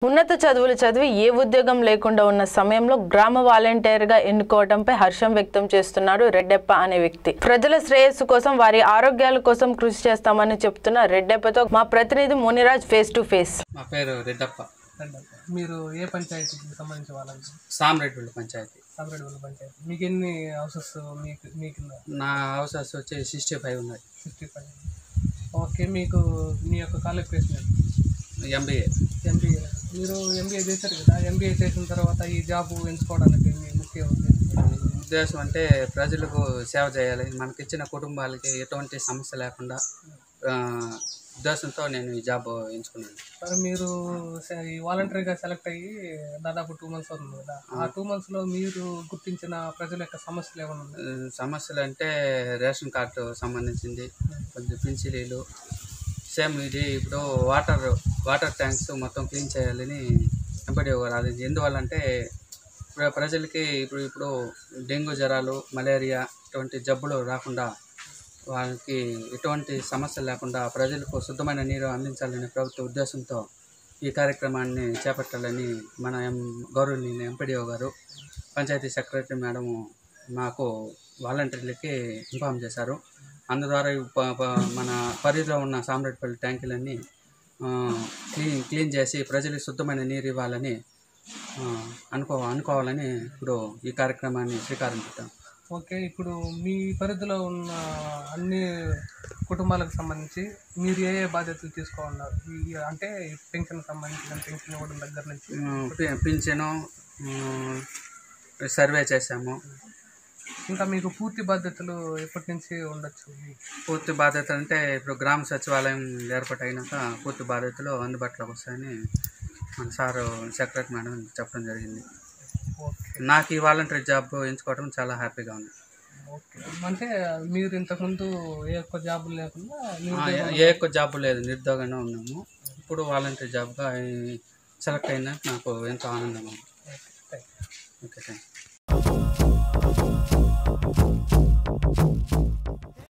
ఉన్నత చదువులు చదివి ఏ ఉద్యోగం లేకుండా ఉన్న సమయంలో గ్రామ వాలంటీర్ గా ఎన్నుకోవడంపై హర్షం వ్యక్తం చేస్తున్నాడు రెడ్డెప్ప అనే వ్యక్తి ప్రజల శ్రేయస్సు కోసం వారి ఆరోగ్యాల కోసం కృషి చేస్తామని చెప్తున్న రెడ్డెప్పతో మా ప్రతినిధి మునిరాజ్ ఫేస్ టు ఫేస్ మా పేరు రెడ్డప్ప రండి. మీరు ఏ పంచాయతీకి సంబంధించిన వాళ్ళండి సామరెడ్డిపల్లి పంచాయతీ సాగరేడుగుల పంచాయతీ మీకు ఎన్ని హౌసెస్ మీకు మీ కింద నా హౌసెస్ వచ్చి సిక్స్టీ ఫైవ్ ఉన్నాయి సిక్స్టీ ఫైవ్ ఓకే మీకు మీ యొక్క క్వాలిఫికేషన్ ఎంబీఏ ఎంబీఏ మీరు ఎంబీఏ చేశారు కదా ఎంబీఏ చేసిన తర్వాత ఈ జాబ్ ఎంచుకోవడానికి మీ ముఖ్య ఉద్దేశం ఉద్దేశం అంటే ప్రజలకు సేవ చేయాలి మనకిచ్చిన కుటుంబాలకి ఎటువంటి సమస్య లేకుండా ఆ, ఉద్దేశంతో నేను ఈ జాబ్ ఎంచుకున్నాను మరి మీరు స- ఈ వాలంటరీగా సెలెక్ట్ అయ్యి దాదాపు టూ మంత్స్ అవుతుంది కదా ఆ టూ మంత్స్లో మీరు గుర్తించిన ప్రజల యొక్క సమస్యలు ఏమైనా ఉన్నాయి ఆ, సమస్యలు అంటే రేషన్ కార్డు సంబంధించింది కొంచెం పింఛనీలు సేమ్ ఇది ఇప్పుడు వాటర్ వాటర్ ట్యాంక్స్ మొత్తం క్లీన్ చేయాలని ఎంపడి అది ఎందువల్లంటే ప్ర- ప్రజలకి ఇప్పుడు ఇప్పుడు డెంగ్యూ జ్వరాలు మలేరియా ఇటువంటి జబ్బులు రాకుండా వాళ్ళకి ఎటువంటి సమస్యలు లేకుండా ప్రజలకు శుద్ధమైన నీరు అందించాలనే ప్రభుత్వ ఉద్దేశంతో ఈ కార్యక్రమాన్ని చేపట్టాలని మన ఎం గౌరవనీయ ఎంపీడీఓ గారు పంచాయతీ సెక్రటరీ మేడం మాకు వాలంటీర్లకి ఇన్ఫామ్ చేశారు అందు ద్వారా ఈ ప- ప- మన పరిధిలో ఉన్న సామ్రాట్పల్లి ట్యాంకులన్నీ ఆ, క్లీన్ క్లీన్ చేసి ప్రజలకు శుద్ధమైన నీరు ఇవ్వాలని ఆ, అనుకో అనుకోవాలని ఇప్పుడు ఈ కార్యక్రమాన్ని శ్రీకారం చుట్టాం ఓకే ఇప్పుడు మీ పరిధిలో ఉన్న అన్ని కుటుంబాలకు సంబంధించి మీరు ఏ ఏ బాధ్యతలు తీసుకోవాలన్నారు ఈ అంటే పెన్షన్ సంబంధించిన పెన్షన్ ఇవ్వడం దగ్గర నుంచి ఉమ్, పి- పింఛను ఉమ్, సర్వే చేశాము ఇంకా మీకు పూర్తి బాధ్యతలు ఎప్పటి నుంచి ఉండొచ్చు పూర్తి బాధ్యత అంటే ఇప్పుడు గ్రామ సచివాలయం ఏర్పాటు అయినాక పూర్తి బాధ్యతలు అందుబాటులోకి వస్తాయని మన సారు సెక్రటరీ మేడం చెప్పడం జరిగింది ఓకే నాకు ఈ వాలంటీర్ జాబ్ ఎంచుకోవడం చాలా హ్యాపీగా ఉంది ఓకే అంటే మీరు ఇంతకుముందు ఏ ఒక్క జాబ్ లేకుండా మీరు ఆ, ఏ- ఏ ఎక్కువ జాబ్ లేదు నిరుద్యోగంగా ఉన్నాము ఇప్పుడు వాలంటీర్ జాబ్గా సెలెక్ట్ అయినా నాకు ఎంతో ఆనందంగా ఉంది